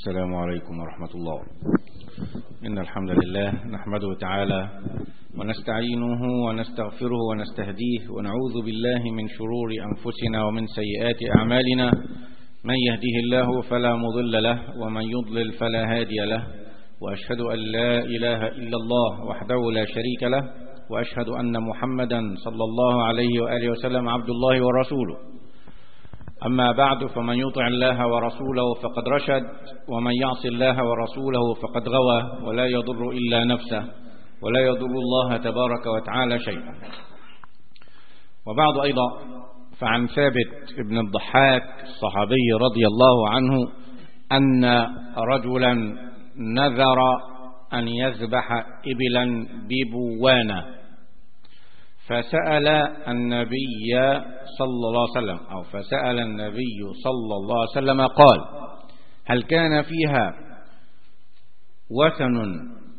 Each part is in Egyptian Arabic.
السلام عليكم ورحمة الله إن الحمد لله نحمده تعالى ونستعينه ونستغفره ونستهديه ونعوذ بالله من شرور أنفسنا ومن سيئات أعمالنا من يهده الله فلا مضل له ومن يضلل فلا هادي له وأشهد أن لا إله إلا الله وحده لا شريك له وأشهد أن محمدا صلى الله عليه وآله وسلم عبد الله ورسوله أما بعد فمن يطع الله ورسوله فقد رشد ومن يعص الله ورسوله فقد غوى ولا يضر إلا نفسه ولا يضر الله تبارك وتعالى شيئا وبعد أيضا فعن ثابت بن الضحاك الصحابي رضي الله عنه أن رجلا نذر أن يذبح إبلا ببوانة فسأل النبي صلى الله عليه وسلم أو فسأل النبي صلى الله عليه وسلم قال هل كان فيها وثن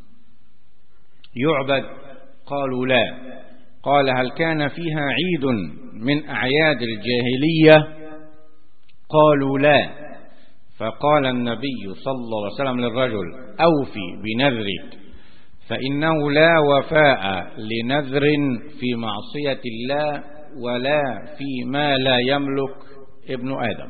يعبد قالوا لا قال هل كان فيها عيد من أعياد الجاهلية قالوا لا فقال النبي صلى الله عليه وسلم للرجل أوفي بنذرك فإنه لا وفاء لنذر في معصية الله ولا فيما لا يملك ابن آدم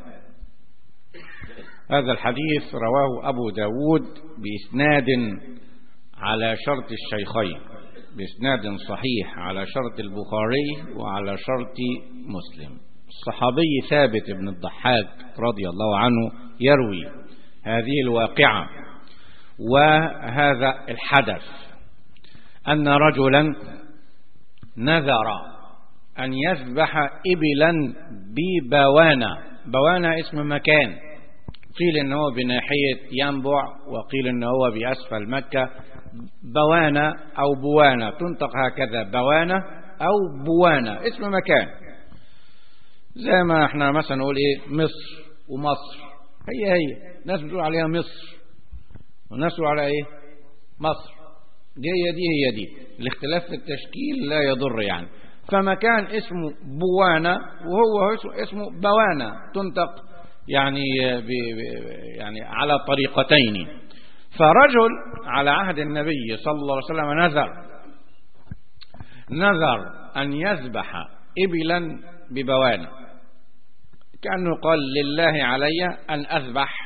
هذا الحديث رواه أبو داود بإسناد على شرط الشيخين بإسناد صحيح على شرط البخاري وعلى شرط مسلم الصحابي ثابت بن الضحاك رضي الله عنه يروي هذه الواقعة وهذا الحدث أن رجلا نذر أن يذبح إبلا ببوانة بوانة اسم مكان قيل ان هو بناحية ينبع وقيل ان هو بأسفل مكة بوانة أو بوانة تنطق هكذا بوانة أو بوانة اسم مكان زي ما احنا مثلا نقول ايه مصر ومصر هي هي ناس بتقول عليها مصر وناس بتقول عليها ايه مصر دي هي دي هي دي الاختلاف في التشكيل لا يضر يعني فمكان اسمه بوانا وهو اسمه بوانا تنطق يعني ب يعني على طريقتين فرجل على عهد النبي صلى الله عليه وسلم نذر نذر أن يذبح إبلا ببوانا كأنه قال لله علي أن أذبح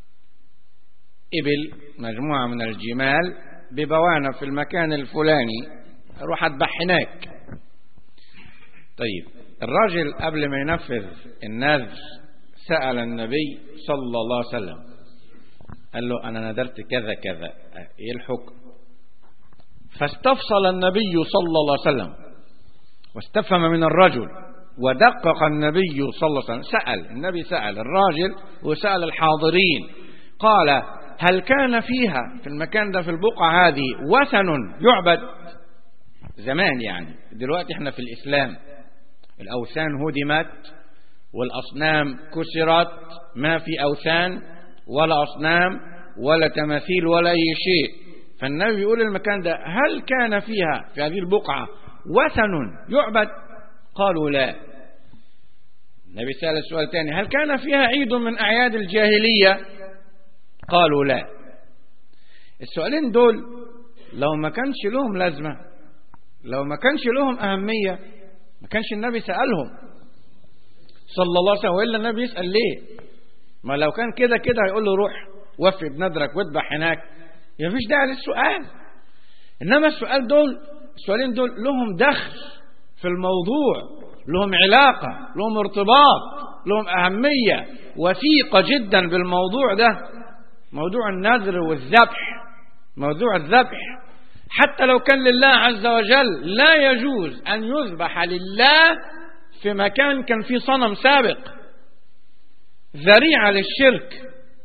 إبل مجموعة من الجمال ببوانة في المكان الفلاني اروح اذبح هناك طيب الراجل قبل ما ينفذ النذر سأل النبي صلى الله عليه وسلم قال له أنا نذرت كذا كذا إيه الحكم فاستفصل النبي صلى الله عليه وسلم واستفهم من الرجل ودقق النبي صلى الله عليه وسلم سأل النبي سأل الراجل وسأل الحاضرين قال هل كان فيها في المكان ده في البقعة هذه وثن يعبد زمان يعني دلوقتي احنا في الإسلام الأوثان هدمت والأصنام كسرت ما في أوثان ولا أصنام ولا تماثيل ولا أي شيء فالنبي يقول المكان ده هل كان فيها في هذه البقعة وثن يعبد قالوا لا النبي سأل السؤال الثاني هل كان فيها عيد من أعياد الجاهلية قالوا لا السؤالين دول لو ما كانش لهم لازمة لو ما كانش لهم أهمية ما كانش النبي سألهم صلى الله عليه وسلم وإلا النبي يسأل ليه ما لو كان كده كده هيقول له روح وفي بنذرك واذبح هناك مفيش داعي للسؤال إنما السؤال دول السؤالين دول لهم دخل في الموضوع لهم علاقة لهم ارتباط لهم أهمية وثيقة جدا بالموضوع ده موضوع النذر والذبح موضوع الذبح حتى لو كان لله عز وجل لا يجوز أن يذبح لله في مكان كان فيه صنم سابق ذريعة للشرك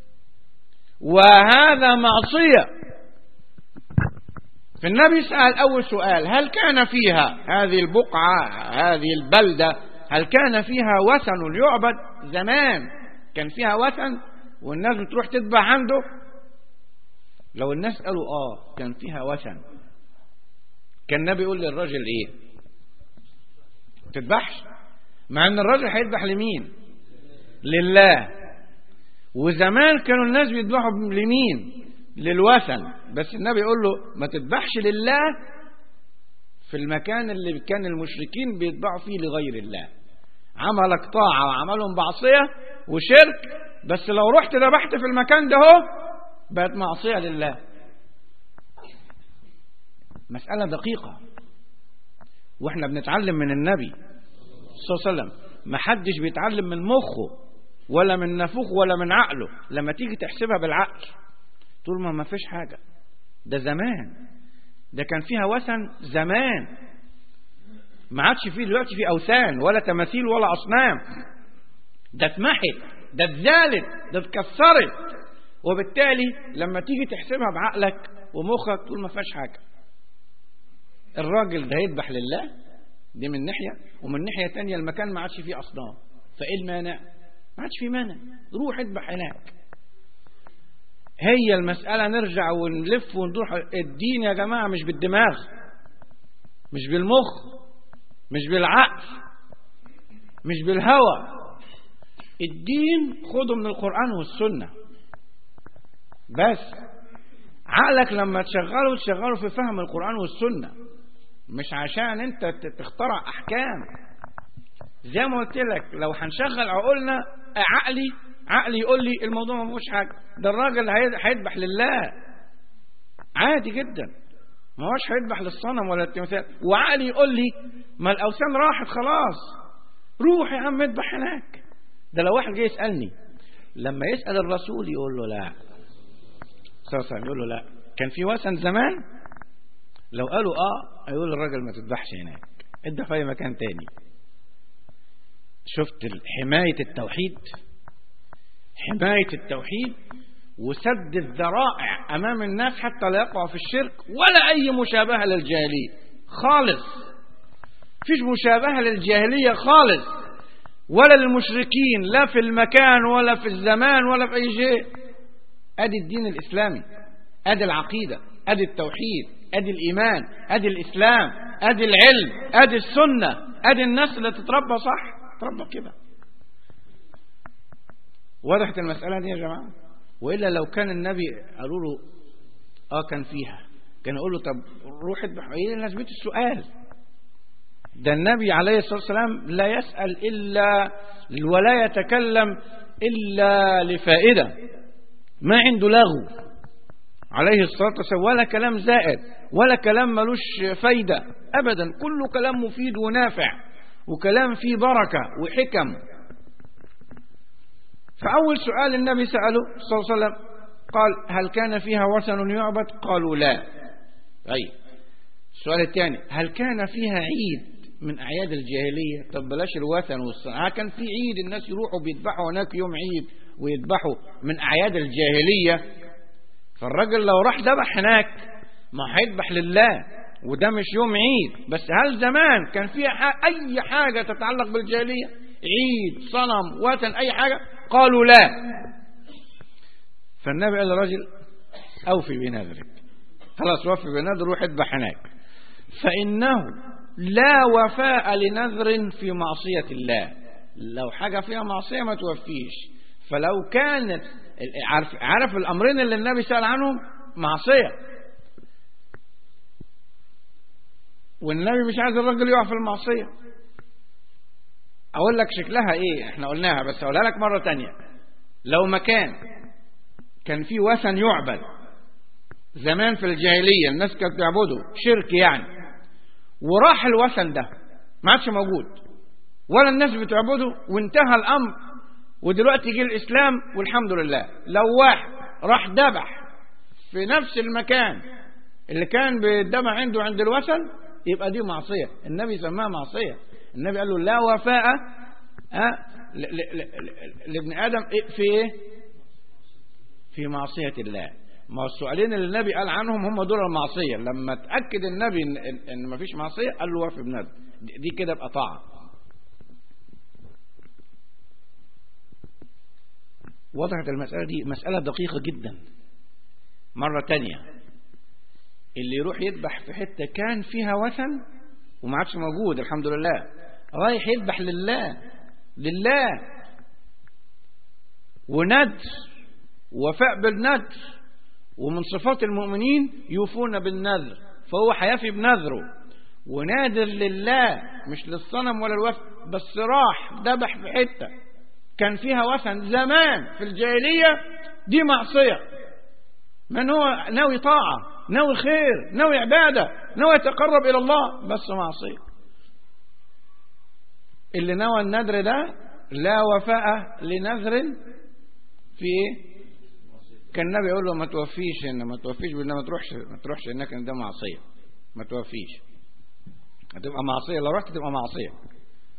وهذا معصية فالنبي سأل أول سؤال هل كان فيها هذه البقعة هذه البلدة هل كان فيها وثن يعبد زمان كان فيها وثن والناس بتروح تذبح عنده لو الناس قالوا اه كان فيها وثن كان النبي يقول للراجل ايه تذبحش مع ان الراجل هيذبح لمين لله وزمان كانوا الناس بيذبحوا لمين للوثن بس النبي يقول له ما تذبحش لله في المكان اللي كان المشركين بيذبحوا فيه لغير الله عملك طاعة وعملهم معصية وشرك بس لو رحت ذبحت في المكان ده هو بقت معصية لله مسألة دقيقة واحنا بنتعلم من النبي صلى الله عليه وسلم ما حدش بيتعلم من مخه ولا من نفوخ ولا من عقله لما تيجي تحسبها بالعقل طول ما ما فيش حاجة ده زمان ده كان فيها وثن زمان ما عادش فيه دلوقتي في أوثان ولا تماثيل ولا أصنام ده اتمحت ده اتزالت ده اتكسرت وبالتالي لما تيجي تحسبها بعقلك ومخك تقول ما فيهاش حاجة الراجل ده يذبح لله دي من ناحية ومن ناحية تانية المكان ما عادش فيه أصنام فإيه المانع ما عادش فيه مانع روح اذبح هناك هي المسألة نرجع ونلف وندور الدين يا جماعة مش بالدماغ مش بالمخ مش بالعقل مش بالهوى الدين خده من القرآن والسنة بس عقلك لما تشغله تشغله في فهم القرآن والسنة مش عشان انت تخترع احكام زي ما قلت لك لو هنشغل عقولنا عقلي عقلي يقول لي الموضوع ما فيهوش حاجه ده الراجل هيذبح لله عادي جدا ما هوش هيذبح للصنم ولا التمثال وعقلي يقول لي ما الاوثان راحت خلاص روح يا عم اذبح هناك ده لو واحد جاي يسالني لما يسال الرسول يقول له لا صلى الله عليه وسلم يقول له لا كان في وثن زمان لو قالوا اه هيقول الراجل ما تذبحش هناك ادى في اي مكان تاني شفت حماية التوحيد حماية التوحيد وسد الذرائع أمام الناس حتى لا يقعوا في الشرك ولا أي مشابهة للجاهلية خالص فيش مشابهة للجاهلية خالص ولا للمشركين لا في المكان ولا في الزمان ولا في أي شيء أدي الدين الإسلامي أدي العقيدة أدي التوحيد أدي الإيمان أدي الإسلام أدي العلم أدي السنة أدي الناس اللي تتربى صح تربى كده وضحت المسألة دي يا جماعة وإلا لو كان النبي قالوا له آه كان فيها كان يقول له طب روح اذبح ايه لازمة السؤال ده النبي عليه الصلاة والسلام لا يسأل إلا ولا يتكلم إلا لفائدة ما عنده لغو عليه الصلاة والسلام ولا كلام زائد ولا كلام ملوش فايدة أبدا كله كلام مفيد ونافع وكلام فيه بركة وحكم فأول سؤال النبي سأله صلى الله عليه وسلم قال هل كان فيها وثن يعبد قالوا لا طيب السؤال الثاني هل كان فيها عيد من أعياد الجاهلية طب بلاش الوثن والصنع كان في عيد الناس يروحوا بيذبحوا هناك يوم عيد ويذبحوا من أعياد الجاهلية فالراجل لو راح ذبح هناك ما هيذبح لله وده مش يوم عيد بس هل زمان كان فيها أي حاجة تتعلق بالجاهلية عيد صنم وثن أي حاجة قالوا لا فالنبي قال للرجل أوفي بنذرك خلاص وفي بنذر روح اذبح هناك فإنه لا وفاء لنذر في معصية الله لو حاجة فيها معصية ما توفيش فلو كانت عارف, عارف الأمرين اللي النبي سأل عنهم معصية والنبي مش عايز الرجل يقع في المعصية أقول لك شكلها إيه إحنا قلناها بس أقولها لك مرة تانية لو مكان كان فيه وثن يعبد زمان في الجاهلية الناس كانت تعبده شرك يعني وراح الوثن ده ما عادش موجود ولا الناس بتعبده وانتهى الأمر ودلوقتي جه الإسلام والحمد لله لو واحد راح ذبح في نفس المكان اللي كان بيتذبح عنده عند الوثن يبقى دي معصية النبي سماها معصية النبي قال له لا وفاء لابن آدم في ايه في معصية الله ما السؤالين اللي النبي قال عنهم هم دول المعصية لما تأكد النبي ان, إن ما فيش معصية قال له وفي ابن آدم دي كده بقى طاعة وضحت المسألة دي مسألة دقيقة جدا مرة تانية اللي يروح يذبح في حتة كان فيها وثن وما عادش موجود الحمد لله رايح يذبح لله لله وندر وفاء بالندر ومن صفات المؤمنين يوفون بالنذر فهو هيفي بنذره ونادر لله مش للصنم ولا الوثن بس راح ذبح في حته كان فيها وثن زمان في الجاهليه دي معصيه من هو ناوي طاعه ناوي خير ناوي عباده ناوي يتقرب الى الله بس معصيه اللي نوى النذر ده لا وفاء لنذر في ايه كان النبي يقول له ما توفيش ان ما توفيش بان ما تروحش ما تروحش انك ده معصيه ما توفيش هتبقى معصيه لو رحت تبقى معصيه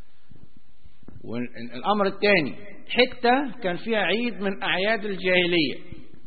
والامر الثاني حته كان فيها عيد من اعياد الجاهليه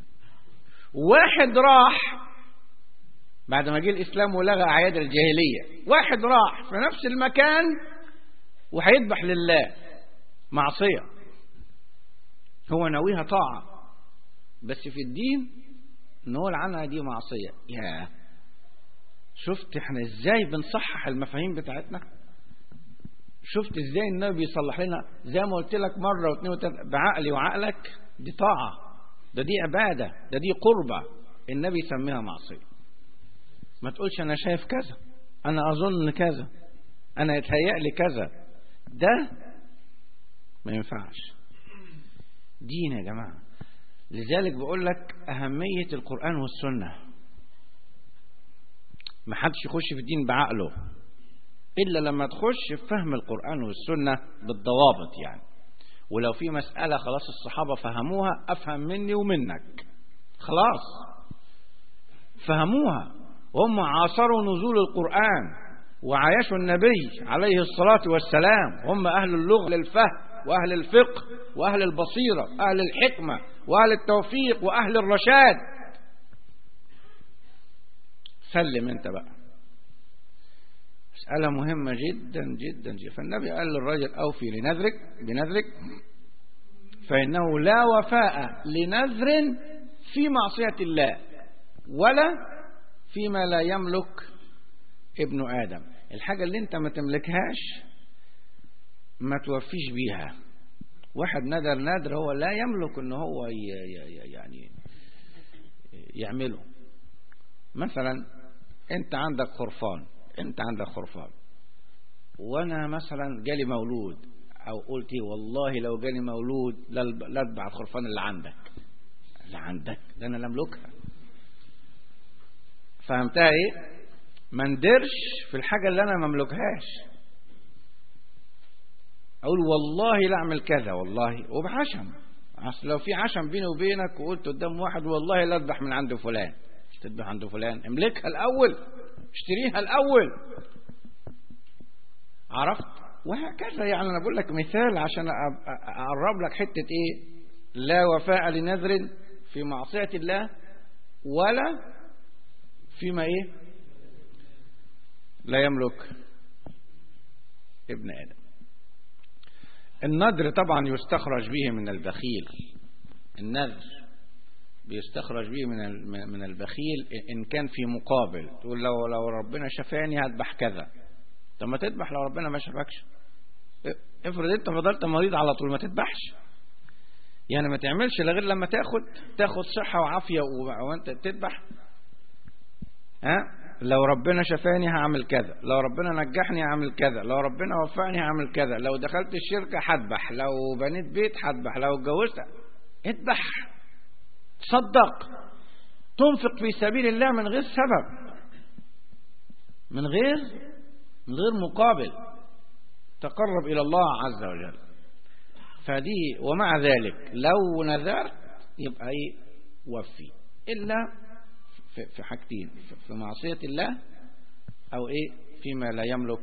واحد راح بعد ما جه الاسلام ولغى اعياد الجاهليه واحد راح في نفس المكان وهيذبح لله معصيه هو ناويها طاعه بس في الدين نقول عنها دي معصيه يا شفت احنا ازاي بنصحح المفاهيم بتاعتنا شفت ازاي النبي بيصلح لنا زي ما قلت لك مره واثنين وثلاثه بعقلي وعقلك دي طاعه ده دي عباده ده دي قربه النبي يسميها معصيه ما تقولش انا شايف كذا انا اظن كذا انا يتهيأ لي كذا ده ما ينفعش دين يا جماعه لذلك بقول لك اهميه القران والسنه ما حدش يخش في الدين بعقله إلا لما تخش في فهم القرآن والسنة بالضوابط يعني ولو في مسألة خلاص الصحابة فهموها أفهم مني ومنك خلاص فهموها وهم عاصروا نزول القرآن وعايشوا النبي عليه الصلاة والسلام هم أهل اللغة للفهم وأهل الفقه وأهل البصيرة أهل الحكمة وأهل التوفيق وأهل الرشاد سلم انت بقى مسألة مهمة جدا جدا جدا فالنبي قال للرجل أوفي لنذرك بنذرك فإنه لا وفاء لنذر في معصية الله ولا فيما لا يملك ابن آدم الحاجة اللي انت ما تملكهاش ما توفيش بيها واحد نذر نذر هو لا يملك ان هو يعني يعمله مثلا انت عندك خرفان انت عندك خرفان وانا مثلا جالي مولود او قلت والله لو جالي مولود لا اتبع الخرفان اللي عندك اللي عندك ده انا لا املكها فهمتها ايه ما ندرش في الحاجه اللي انا ما املكهاش اقول والله لا اعمل كذا والله وبعشم اصل لو في عشم بيني وبينك وقلت قدام واحد والله لا اذبح من عند فلان تذبح عند فلان املكها الاول اشتريها الاول عرفت وهكذا يعني انا بقول لك مثال عشان اقرب لك حته ايه لا وفاء لنذر في معصيه الله ولا فيما ايه لا يملك ابن ادم النذر طبعا يستخرج به من البخيل النذر بيستخرج به من من البخيل ان كان في مقابل تقول لو لو ربنا شفاني هذبح كذا طب ما تذبح لو ربنا ما شفاكش افرض انت فضلت مريض على طول ما تذبحش يعني ما تعملش غير لما تاخد تاخد صحة وعافية وانت تذبح ها لو ربنا شفاني هعمل كذا لو ربنا نجحني هعمل كذا لو ربنا وفقني هعمل كذا لو دخلت الشركة هذبح لو بنيت بيت هذبح لو اتجوزت اذبح تصدق تنفق في سبيل الله من غير سبب من غير من غير مقابل تقرب إلى الله عز وجل فدي ومع ذلك لو نذرت يبقى ايه وفي إلا في حاجتين في معصية الله أو إيه فيما لا يملك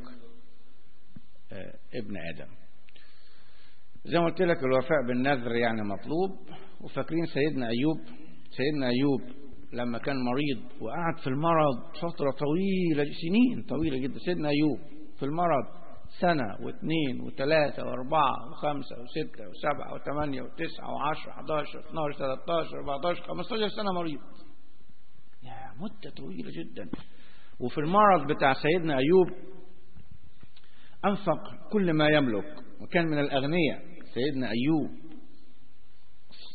ابن آدم زي ما قلت لك الوفاء بالنذر يعني مطلوب وفاكرين سيدنا أيوب سيدنا أيوب لما كان مريض وقعد في المرض فترة طويلة سنين طويلة جدا سيدنا أيوب في المرض سنة واثنين وثلاثة وأربعة وخمسة وستة وسبعة وثمانية وتسعة وعشرة 11 12 13 14 15 سنة مريض يا مدة طويلة جدا وفي المرض بتاع سيدنا أيوب أنفق كل ما يملك وكان من الأغنياء سيدنا أيوب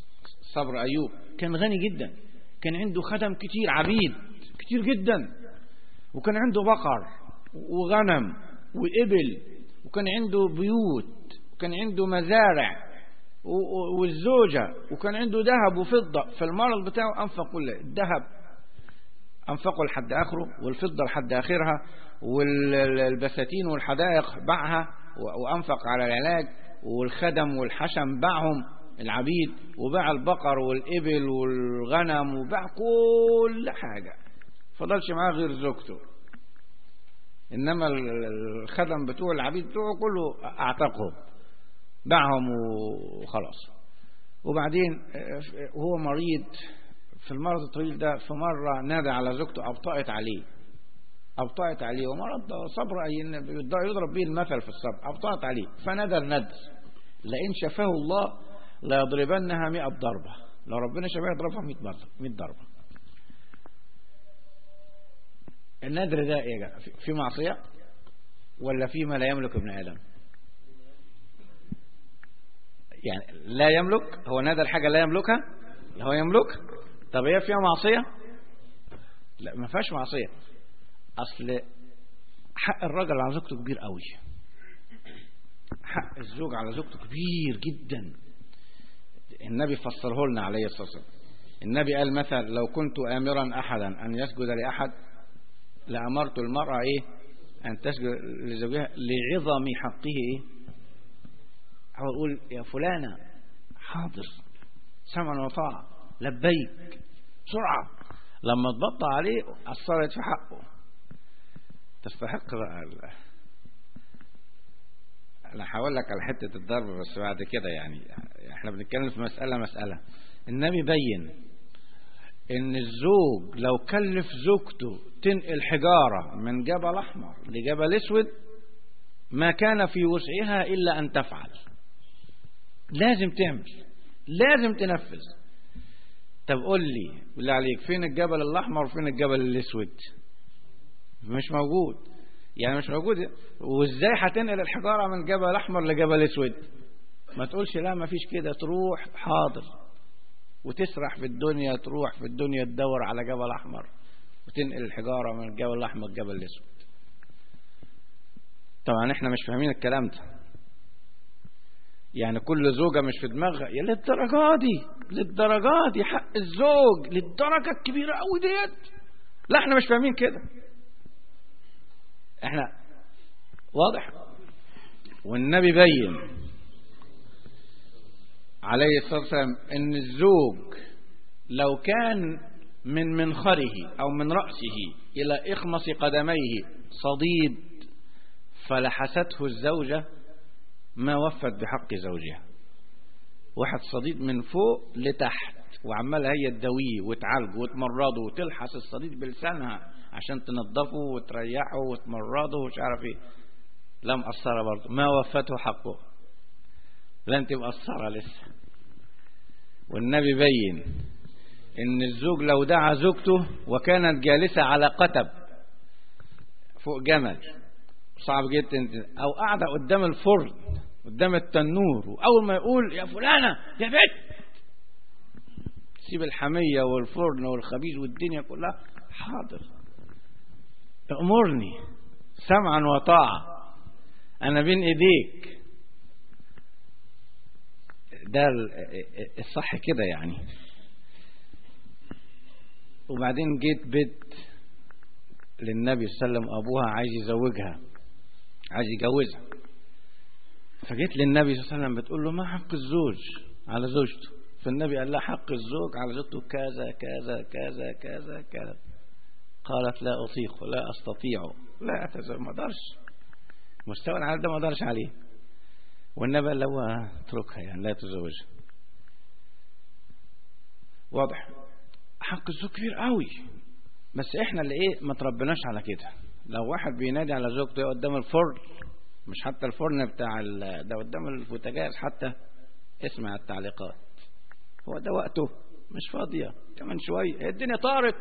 صبر أيوب كان غني جدا كان عنده خدم كتير عبيد كتير جدا وكان عنده بقر وغنم وإبل وكان عنده بيوت وكان عنده مزارع والزوجة وكان عنده ذهب وفضة فالمرض بتاعه أنفق كل الذهب أنفقه لحد آخره والفضة لحد آخرها والبساتين والحدائق باعها وأنفق على العلاج والخدم والحشم باعهم العبيد وباع البقر والإبل والغنم وباع كل حاجة فضلش معاه غير زوجته إنما الخدم بتوع العبيد بتوعه كله أعتقهم باعهم وخلاص وبعدين وهو مريض في المرض الطويل ده في مرة نادى على زوجته أبطأت عليه أبطأت عليه ومرض صبر أي يضرب به المثل في الصبر أبطأت عليه فنادى الندر لئن شفاه الله ليضربنها مئة ضربة لو ربنا شفاه يضربها مئة ضربة مئة ضربة النذر ده ايه في معصية ولا فيما لا يملك ابن آدم يعني لا يملك هو نادى الحاجة لا يملكها هو يملك طب هي فيها معصية لا ما فيهاش معصية أصل حق الراجل على زوجته كبير قوي حق الزوج على زوجته كبير جدا النبي فسره لنا عليه الصلاة والسلام النبي قال مثلا لو كنت آمرا أحدا أن يسجد لأحد لأمرت المرأة إيه أن تسجد لزوجها لعظم حقه إيه هو يقول يا فلانة حاضر سمعا وطاعة لبيك بسرعة لما تبطأ عليه أثرت في حقه تستحق بقى انا هقول لك على حته الضرب بس بعد كده يعني احنا بنتكلم في مساله مساله النبي بين ان الزوج لو كلف زوجته تنقل حجاره من جبل احمر لجبل اسود ما كان في وسعها الا ان تفعل لازم تعمل لازم تنفذ طب قول لي بالله عليك فين الجبل الاحمر وفين الجبل الاسود مش موجود يعني مش موجود وازاي هتنقل الحجاره من جبل احمر لجبل اسود ما تقولش لا ما فيش كده تروح حاضر وتسرح في الدنيا تروح في الدنيا تدور على جبل احمر وتنقل الحجاره من الجبل الاحمر لجبل الاسود طبعا احنا مش فاهمين الكلام ده يعني كل زوجة مش في دماغها يا للدرجة دي للدرجة دي حق الزوج للدرجة الكبيرة قوي ديت لا احنا مش فاهمين كده احنا واضح والنبي بين عليه الصلاة والسلام ان الزوج لو كان من منخره او من رأسه الى اخمص قدميه صديد فلحسته الزوجة ما وفت بحق زوجها واحد صديد من فوق لتحت وعمالها هي تداويه وتعالجه وتمرضه وتلحس الصديد بلسانها عشان تنظفه وتريحه وتمرضه ومش عارف ايه لا مقصرة برضه ما وفته حقه لا انت مقصرة لسه والنبي بين ان الزوج لو دعا زوجته وكانت جالسة على قتب فوق جمل صعب جدا او قاعدة قدام الفرن قدام التنور واول ما يقول يا فلانة يا بنت سيب الحمية والفرن والخبيز والدنيا كلها حاضر امرني سمعا وطاعة انا بين ايديك ده الصح كده يعني وبعدين جيت بيت للنبي صلى الله عليه وسلم ابوها عايز يزوجها عايز يجوزها فجيت للنبي صلى الله عليه وسلم بتقول له ما حق الزوج على زوجته فالنبي قال لها حق الزوج على زوجته كذا كذا كذا كذا كذا قالت لا أطيق لا أستطيع لا أتزوج ما أقدرش مستوى العالم ده ما أقدرش عليه والنبي قال له اتركها يعني لا تزوجها واضح حق الزوج كبير قوي بس احنا اللي ايه ما تربناش على كده لو واحد بينادي على زوجته قدام الفرن مش حتى الفرن بتاع ده قدام البوتاجاز حتى اسمع التعليقات هو ده وقته مش فاضية كمان شوية الدنيا طارت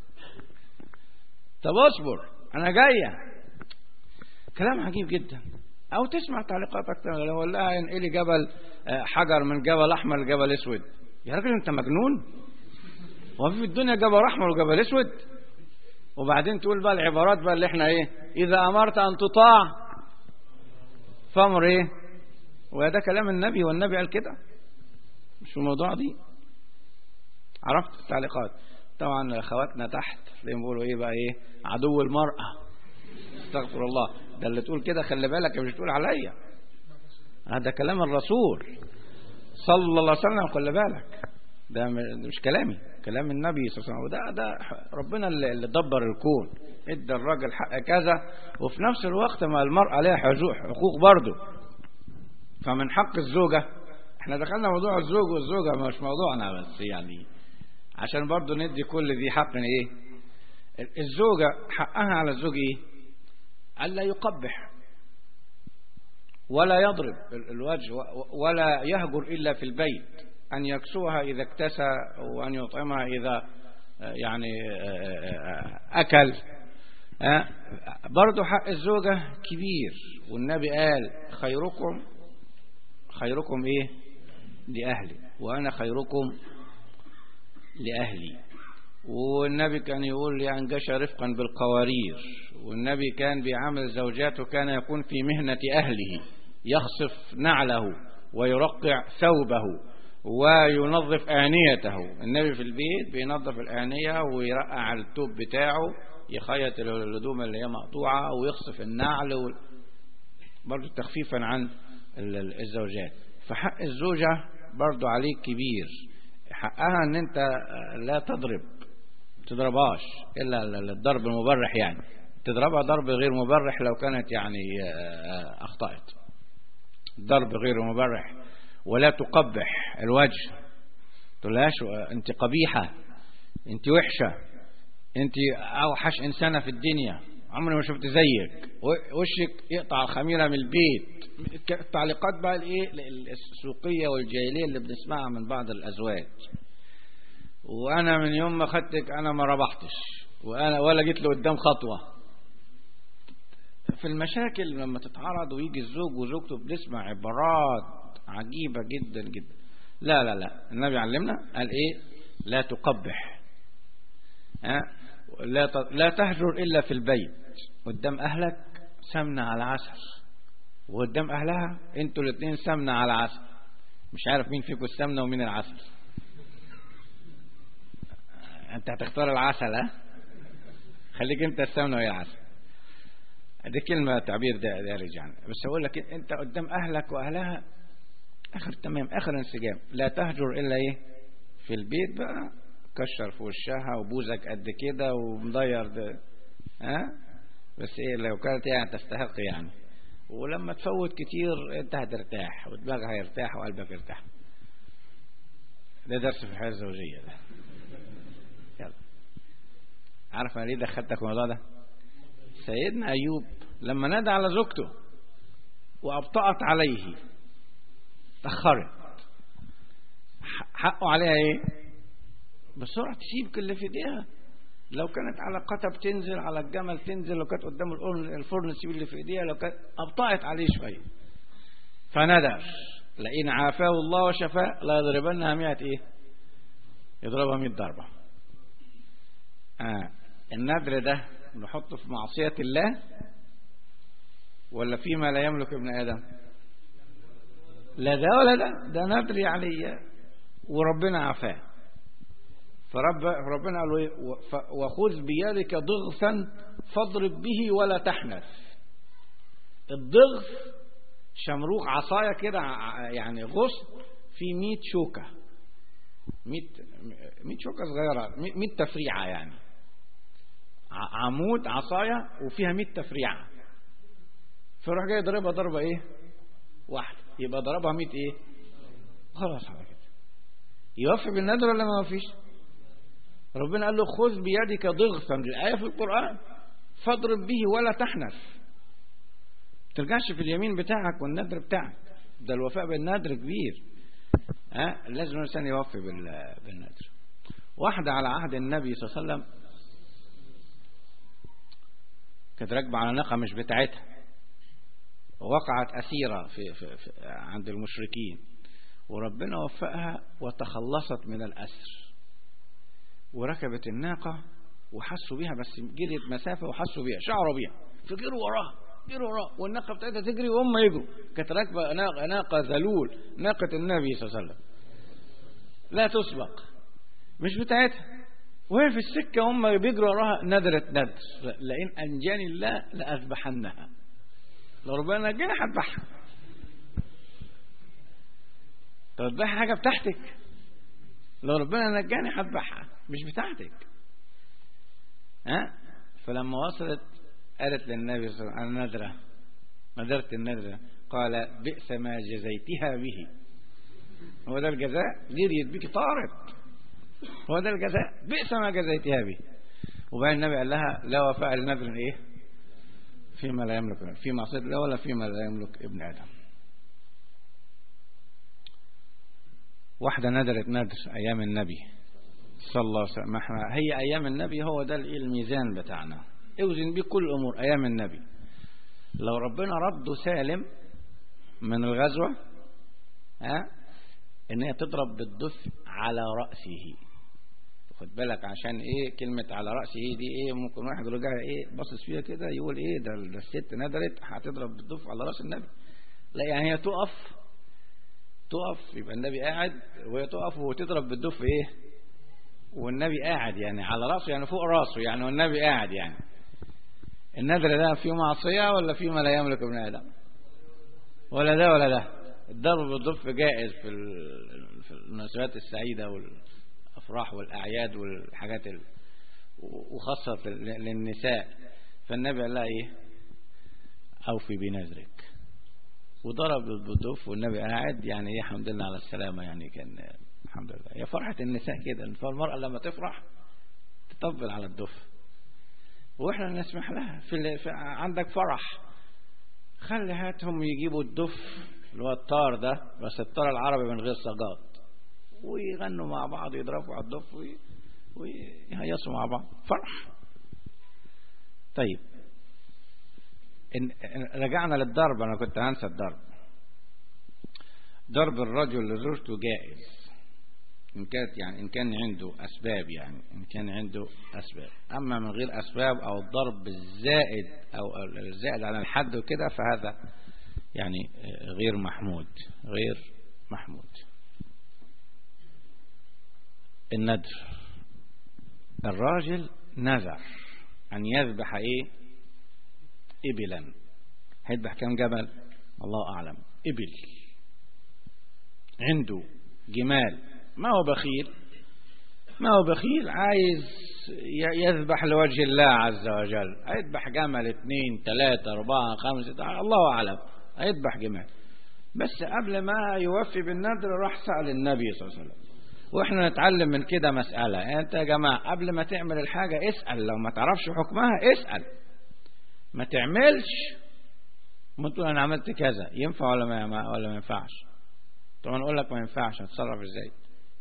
طب اصبر انا جاية كلام عجيب جدا او تسمع تعليقات اكتر لو قال لها انقلي جبل حجر من جبل احمر لجبل اسود يا راجل انت مجنون هو في الدنيا جبل احمر وجبل اسود وبعدين تقول بقى العبارات بقى اللي احنا ايه اذا امرت ان تطاع فامر ايه وده كلام النبي والنبي قال كده مش الموضوع دي عرفت التعليقات طبعا اخواتنا تحت زي ما بيقولوا ايه بقى ايه عدو المرأة استغفر الله ده اللي تقول كده خلي بالك مش تقول عليا هذا كلام الرسول صلى الله عليه وسلم خلي بالك ده مش كلامي كلام النبي صلى الله عليه وسلم وده ده ربنا اللي دبر الكون ادى الراجل حق كذا وفي نفس الوقت ما المرأة لها حقوق برضه فمن حق الزوجة احنا دخلنا موضوع الزوج والزوجة مش موضوعنا بس يعني عشان برضه ندي كل ذي حق ايه الزوجة حقها على الزوج ايه ألا يقبح ولا يضرب الوجه ولا يهجر إلا في البيت أن يكسوها إذا اكتسى وأن يطعمها إذا يعني أكل برضو حق الزوجة كبير والنبي قال خيركم خيركم إيه لأهلي وأنا خيركم لأهلي والنبي كان يقول ينجش رفقا بالقوارير والنبي كان بيعامل زوجاته كان يكون في مهنة أهله يخصف نعله ويرقع ثوبه وينظف آنيته النبي في البيت بينظف الآنية ويرقع التوب بتاعه يخيط الهدوم اللي هي مقطوعة ويخصف النعل و... برضو تخفيفا عن الزوجات فحق الزوجة برضو عليك كبير حقها ان انت لا تضرب تضربهاش الا الضرب المبرح يعني تضربها ضرب غير مبرح لو كانت يعني اخطأت ضرب غير مبرح ولا تقبح الوجه تقولهاش انت قبيحة انت وحشة انت اوحش انسانة في الدنيا عمري ما شفت زيك وشك يقطع الخميرة من البيت التعليقات بقى الايه السوقية والجاهلية اللي بنسمعها من بعض الازواج وانا من يوم ما خدتك انا ما ربحتش وانا ولا جيت له قدام خطوة في المشاكل لما تتعرض ويجي الزوج وزوجته بنسمع عبارات عجيبة جدا جدا لا لا لا النبي علمنا قال ايه لا تقبح ها لا لا تهجر الا في البيت قدام اهلك سمنة على عسل وقدام اهلها انتوا الاثنين سمنة على عسل مش عارف مين فيكم السمنة ومين العسل انت هتختار العسل ها خليك انت السمنة وهي العسل دي كلمة تعبير دارج يعني بس أقول لك أنت قدام أهلك وأهلها آخر تمام آخر انسجام لا تهجر إلا إيه في البيت بقى كشر في وشها وبوزك قد كده ومضير ده ها بس إيه لو كانت يعني تستحق يعني ولما تفوت كتير أنت هترتاح ودماغك هيرتاح وقلبك يرتاح ده درس في الحياة الزوجية ده يلا عارف أنا ليه دخلتك في الموضوع ده سيدنا أيوب لما نادى على زوجته وأبطأت عليه تأخرت حقه عليها ايه بسرعة تسيب كل في ايديها لو كانت على قطب تنزل على الجمل تنزل لو كانت قدام الفرن تسيب اللي في ايديها لو كانت أبطأت عليه شوية فندر لئن عافاه الله وشفاه لا يضربنها مئة ايه يضربها مئة ضربة آه. الندر ده نحطه في معصية الله ولا فيما لا يملك ابن آدم لا ده ولا ده ده ندر يعني وربنا عفاه فرب ربنا قال له ايه وخذ بيدك ضغثا فاضرب به ولا تحنث الضغث شمروخ عصاية كده يعني غصن في 100 شوكة 100 100 شوكة صغيرة 100 تفريعة يعني عمود عصاية وفيها 100 تفريعة فراح جاي ضربها ضربة ايه واحدة يبقى ضربها 100 ايه خلاص على كده يوفي بالنذر ولا ما يوفيش ربنا قال له خذ بيدك ضغثا الآية في القرآن فاضرب به ولا تحنث ترجعش في اليمين بتاعك والنذر بتاعك ده الوفاء بالنذر كبير ها أه؟ لازم الإنسان يوفي بالنذر واحدة على عهد النبي صلى الله عليه وسلم كانت راكبة على ناقة مش بتاعتها وقعت أسيرة في, في, في عند المشركين وربنا وفقها وتخلصت من الأسر وركبت الناقة وحسوا بيها بس جريت مسافة وحسوا بيها شعروا بيها فجروا وراها جروا وراها والناقة بتاعتها تجري وهم يجروا كانت راكبة ناقة, ناقة ذلول ناقة النبي صلى الله عليه وسلم لا تسبق مش بتاعتها وهي في السكة هم بيجروا وراها ندرت ندر لئن أنجاني الله لأذبحنها لو ربنا نجاني هذبحها طب تذبحها حاجة بتاعتك لو ربنا نجاني هذبحها مش بتاعتك ها فلما وصلت قالت للنبي صلى الله عليه وسلم الندرة ندرت الندرة قال بئس ما جزيتها به هو ده الجزاء جريت بك طارت هو ده الجزاء بئس ما جزيتها به وبعدين النبي قال لها لا وفاء لنذر ايه فيما لا يملك في معصية الله ولا فيما لا يملك ابن آدم واحدة ندرت ندر أيام النبي صلى الله عليه وسلم احنا هي أيام النبي هو ده الميزان بتاعنا اوزن بيه كل أمور أيام النبي لو ربنا رده سالم من الغزوة ها ان هي تضرب بالدف على رأسه خد بالك عشان ايه كلمة على رأسه دي ايه ممكن واحد رجع ايه باصص فيها كده يقول ايه ده, ده الست ندرت هتضرب بالدف على رأس النبي لا يعني هي تقف تقف يبقى النبي قاعد وهي تقف وتضرب بالدف ايه والنبي قاعد يعني على رأسه يعني فوق رأسه يعني والنبي قاعد يعني النذر ده فيه معصية ولا فيه ما لا يملك ابن آدم ولا ده ولا ده الضرب بالضف جائز في في المناسبات السعيدة والأفراح والأعياد والحاجات ال... وخاصة للنساء فالنبي قال لها إيه أوفي بنذرك وضرب بالضف والنبي قاعد يعني إيه الحمد لله على السلامة يعني كان الحمد لله هي فرحة النساء كده فالمرأة لما تفرح تطبل على الدف واحنا نسمح لها في, في عندك فرح خلي هاتهم يجيبوا الدف اللي هو الطار ده بس الطار العربي من غير صاجات ويغنوا مع بعض يضربوا على الدف ويهيصوا مع بعض فرح طيب إن رجعنا للضرب انا كنت هنسى الضرب ضرب الرجل لزوجته جائز إن كانت يعني إن كان عنده أسباب يعني إن كان عنده أسباب أما من غير أسباب أو الضرب الزائد أو الزائد على الحد وكده فهذا يعني غير محمود غير محمود الندر الراجل نذر أن يذبح إيه إبلا هيذبح كم جبل الله أعلم إبل عنده جمال ما هو بخيل ما هو بخيل عايز يذبح لوجه الله عز وجل هيذبح جمل اثنين ثلاثة أربعة خمسة الله أعلم هيذبح جمال بس قبل ما يوفي بالنذر راح سأل النبي صلى الله عليه وسلم واحنا نتعلم من كده مسألة انت يا جماعة قبل ما تعمل الحاجة اسأل لو ما تعرفش حكمها اسأل ما تعملش ما تقول انا عملت كذا ينفع ولا ما ولا ما ينفعش طبعا اقول لك ما ينفعش هتصرف ازاي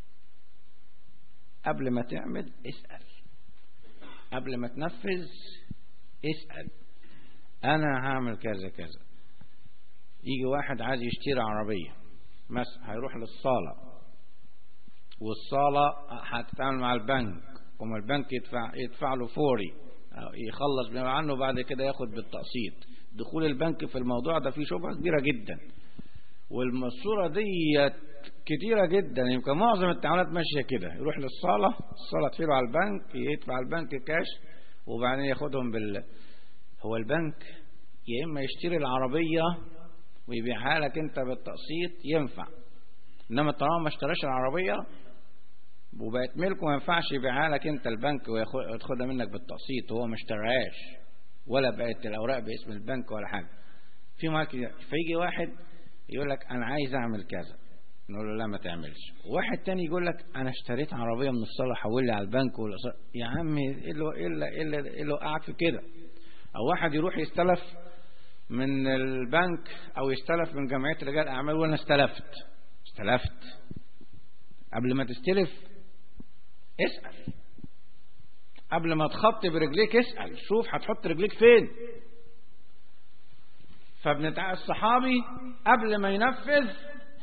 قبل ما تعمل اسأل قبل ما تنفذ اسأل أنا هعمل كذا كذا يجي واحد عايز يشتري عربية مثلا هيروح للصالة والصالة هتتعامل مع البنك وما البنك يدفع, يدفع له فوري يخلص بما عنه بعد كده ياخد بالتقسيط دخول البنك في الموضوع ده فيه شبهة كبيرة جدا والصورة ديت كتيرة جدا يمكن معظم التعاملات ماشية كده يروح للصالة الصالة تفيله على البنك يدفع البنك كاش وبعدين ياخدهم بال هو البنك يا إما يشتري العربية ويبيعها لك أنت بالتقسيط ينفع إنما طالما ما اشتراش العربية وبقت ملكه ما ينفعش يبيعها لك أنت البنك وياخدها منك بالتقسيط وهو ما اشتراهاش ولا بقت الأوراق باسم البنك ولا حاجة في ماركت فيجي واحد يقول لك أنا عايز أعمل كذا نقول له لا ما تعملش واحد تاني يقول لك أنا اشتريت عربية من الصالة حول لي على البنك ولا يا عم إيه اللي إيه اللي إيه اللي, إيه اللي وقعك في كده أو واحد يروح يستلف من البنك أو يستلف من جمعية رجال أعمال وأنا استلفت استلفت قبل ما تستلف اسأل قبل ما تخط برجليك اسأل شوف هتحط رجليك فين فابن الصحابي قبل ما ينفذ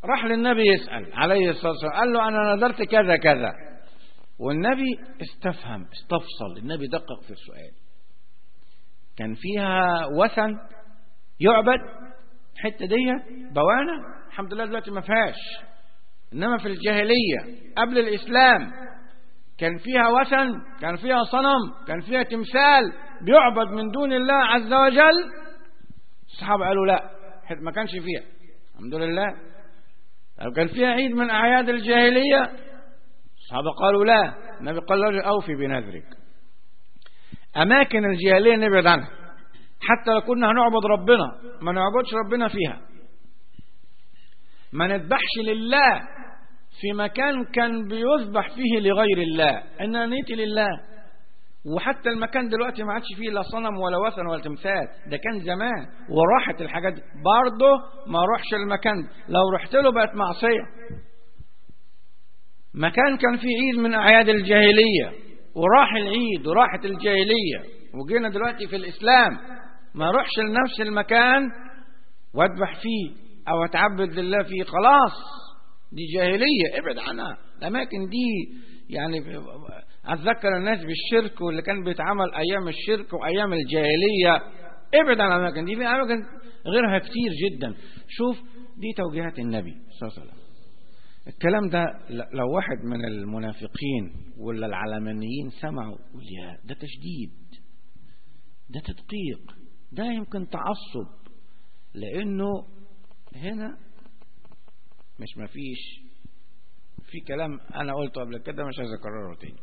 راح للنبي يسأل عليه الصلاة والسلام قال له أنا نذرت كذا كذا والنبي استفهم استفصل النبي دقق في السؤال كان فيها وثن يعبد الحته دي بوانه الحمد لله دلوقتي ما فيهاش انما في الجاهليه قبل الاسلام كان فيها وثن كان فيها صنم كان فيها تمثال بيعبد من دون الله عز وجل الصحابه قالوا لا ما كانش فيها الحمد لله لو كان فيها عيد من اعياد الجاهليه الصحابه قالوا لا النبي قال له اوفي بنذرك اماكن الجاهليه نبعد عنها حتى لو كنا هنعبد ربنا ما نعبدش ربنا فيها ما نذبحش لله في مكان كان بيذبح فيه لغير الله اننا نيتي لله وحتى المكان دلوقتي ما عادش فيه لا صنم ولا وثن ولا تمثال ده كان زمان وراحت الحاجات دي برضه ما روحش المكان ده لو رحت له بقت معصيه مكان كان فيه عيد من اعياد الجاهليه وراح العيد وراحت الجاهليه وجينا دلوقتي في الاسلام ما اروحش لنفس المكان واذبح فيه او اتعبد لله فيه خلاص دي جاهليه ابعد عنها الاماكن دي يعني اتذكر الناس بالشرك واللي كان بيتعمل ايام الشرك وايام الجاهليه ابعد عن الاماكن دي في اماكن غيرها كتير جدا شوف دي توجيهات النبي صلى الله عليه وسلم الكلام ده لو واحد من المنافقين ولا العلمانيين سمعوا يا ده تشديد ده تدقيق ده يمكن تعصب لانه هنا مش مفيش في كلام انا قلته قبل كده مش عايز اكرره تاني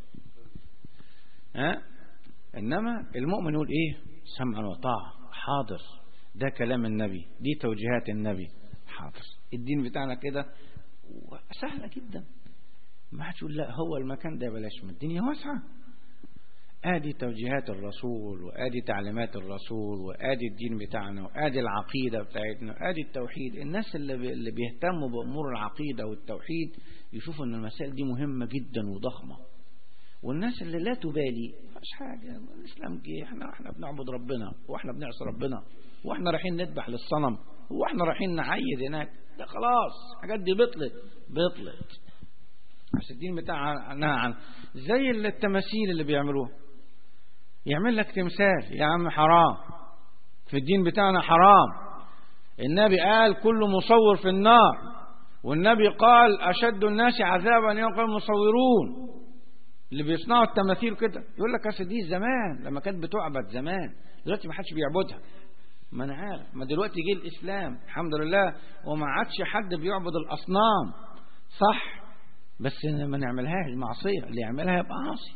ها انما المؤمن يقول ايه سمعا وطاعه حاضر ده كلام النبي دي توجيهات النبي حاضر الدين بتاعنا كده سهله جدا ما حدش يقول لا هو المكان ده بلاش ما الدنيا واسعه ادي توجيهات الرسول وادي تعليمات الرسول وادي الدين بتاعنا وادي العقيده بتاعتنا وادي التوحيد الناس اللي اللي بيهتموا بامور العقيده والتوحيد يشوفوا ان المسائل دي مهمه جدا وضخمه والناس اللي لا تبالي مش حاجه الاسلام جه احنا احنا بنعبد ربنا واحنا بنعصي ربنا واحنا رايحين نذبح للصنم واحنا رايحين نعيد هناك ده خلاص الحاجات دي بطلت بطلت بس الدين بتاعنا عن زي التماثيل اللي بيعملوها يعمل لك تمثال يا عم حرام في الدين بتاعنا حرام النبي قال كل مصور في النار والنبي قال أشد الناس عذابا يوم المصورون اللي بيصنعوا التماثيل كده يقول لك اصل دي زمان لما كانت بتعبد زمان دلوقتي ما حدش بيعبدها ما انا عارف ما دلوقتي جه الاسلام الحمد لله وما عادش حد بيعبد الاصنام صح بس ما نعملهاش معصيه اللي يعملها يبقى عاصي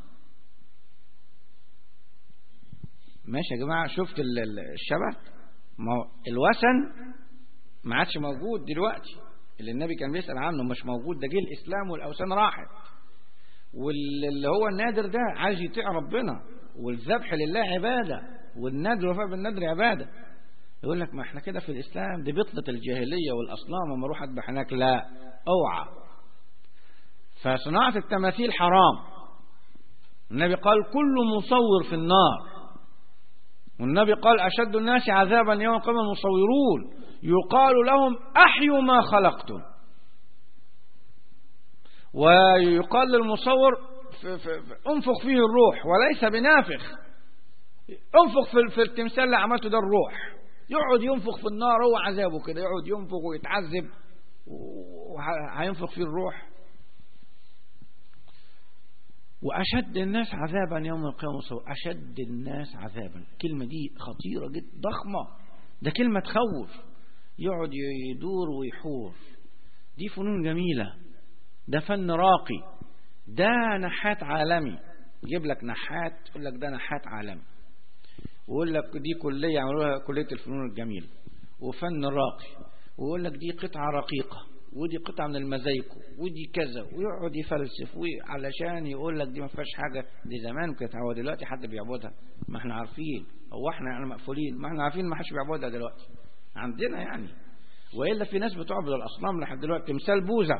ماشي يا جماعه شفت الشبه ما هو الوثن ما عادش موجود دلوقتي اللي النبي كان بيسأل عنه مش موجود ده جه الإسلام والأوثان راحت واللي هو النادر ده عايز يطيع ربنا والذبح لله عبادة والنادر وفاء بالنادر عبادة يقول لك ما احنا كده في الإسلام دي بطلة الجاهلية والأصنام وما اروح أذبح هناك لا اوعى فصناعة التماثيل حرام النبي قال كل مصور في النار والنبي قال أشد الناس عذابا يوم قام المصورون يقال لهم أحيوا ما خلقتم ويقال للمصور في في في انفخ فيه الروح وليس بنافخ انفخ في, في التمثال اللي عملته ده الروح يقعد ينفخ في النار هو عذابه كده يقعد ينفخ ويتعذب وهينفخ فيه الروح وأشد الناس عذابا يوم القيامة أشد الناس عذابا الكلمة دي خطيرة جدا ضخمة ده كلمة تخوف يقعد يدور ويحور دي فنون جميلة ده فن راقي ده نحات عالمي يجيب لك نحات يقول لك ده نحات عالمي ويقول لك دي كلية عملوها كلية الفنون الجميلة وفن راقي ويقول لك دي قطعة رقيقة ودي قطعة من المزايكو ودي كذا ويقعد يفلسف علشان يقول لك دي ما فيهاش حاجة دي زمان كانت هو دلوقتي حد بيعبدها ما احنا عارفين هو احنا يعني مقفولين ما احنا عارفين ما حدش بيعبدها دلوقتي عندنا يعني والا في ناس بتعبد الاصنام لحد دلوقتي تمثال بوذا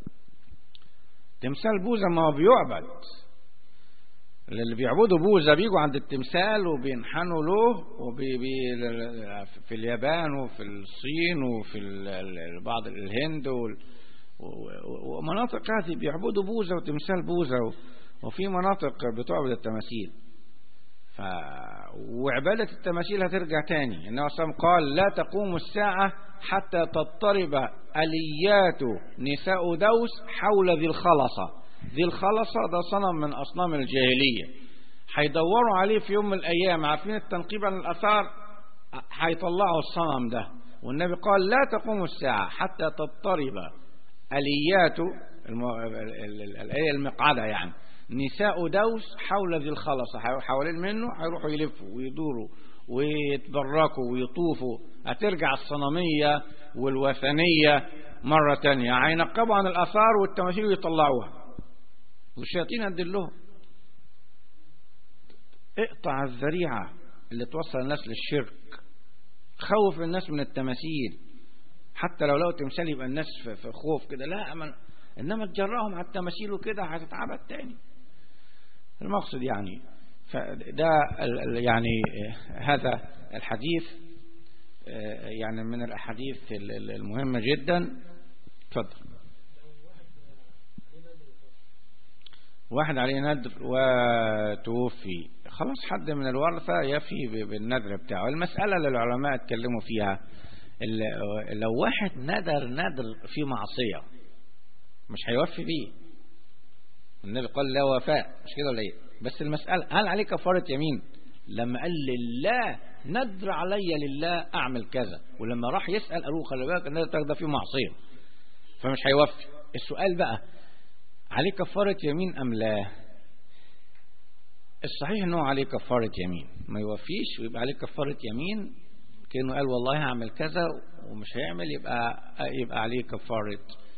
تمثال بوذا ما هو بيعبد اللي بيعبدوا بوذا بيجوا عند التمثال وبينحنوا له وبي بي في اليابان وفي الصين وفي بعض الهند ومناطق هذه بيعبدوا بوزة وتمثال بوزة وفي مناطق بتعبد التماثيل ف... وعبادة التماثيل هترجع تاني النبي صلى الله عليه وسلم قال لا تقوم الساعة حتى تضطرب أليات نساء دوس حول ذي الخلصة ذي الخلصة ده صنم من أصنام الجاهلية هيدوروا عليه في يوم من الأيام عارفين التنقيب عن الأثار هيطلعوا الصنم ده والنبي قال لا تقوم الساعة حتى تضطرب أليات الآية المقعدة يعني نساء دوس حول ذي الخلصة حوالين منه هيروحوا يلفوا ويدوروا ويتبركوا ويطوفوا هترجع الصنمية والوثنية مرة تانية هينقبوا عن الآثار والتماثيل ويطلعوها والشياطين هتدلهم اقطع الذريعة اللي توصل الناس للشرك خوف الناس من التماثيل حتى لو لقوا تمثال يبقى الناس في خوف كده لا أمن انما تجرأهم على التماثيل وكده هتتعبد تاني المقصد يعني فده يعني هذا الحديث يعني من الاحاديث المهمه جدا تفضل واحد عليه ندر وتوفي خلاص حد من الورثة يفي بالنذر بتاعه المسألة اللي العلماء اتكلموا فيها لو واحد ندر ندر في معصية مش هيوفي بيه النبي قال لا وفاء مش كده ولا ايه بس المسألة هل عليه كفارة يمين لما قال لله ندر علي لله اعمل كذا ولما راح يسأل قالوا خلي بالك النذر ده فيه معصية فمش هيوفي السؤال بقى عليه كفارة يمين ام لا الصحيح انه عليه كفارة يمين ما يوفيش ويبقى عليه كفارة يمين كأنه قال والله هعمل كذا ومش هيعمل يبقى يبقى عليه كفارة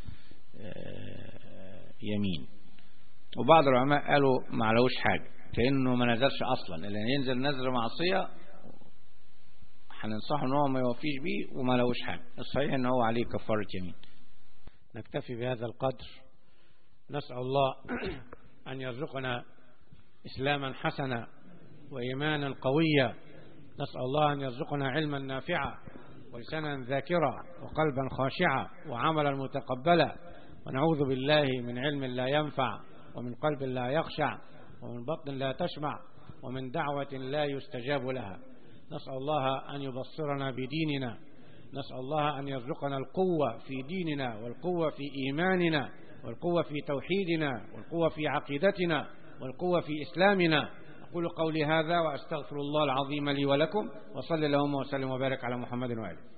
يمين وبعض العلماء قالوا ما علوش حاجة كأنه ما نزلش أصلا لأن ينزل نزل معصية هننصحه ان هو ما يوفيش بيه وما لوش حاجة الصحيح ان هو عليه كفارة يمين نكتفي بهذا القدر نسأل الله أن يرزقنا إسلاما حسنا وإيمانا قويا نسأل الله أن يرزقنا علما نافعا ولسانا ذاكرا وقلبا خاشعا وعملا متقبلا ونعوذ بالله من علم لا ينفع ومن قلب لا يخشع ومن بطن لا تشمع ومن دعوة لا يستجاب لها نسأل الله أن يبصرنا بديننا نسأل الله أن يرزقنا القوة في ديننا والقوة في إيماننا والقوة في توحيدنا والقوة في عقيدتنا والقوة في إسلامنا أقول قولي هذا وأستغفر الله العظيم لي ولكم وصل اللهم وسلم وبارك على محمد وآله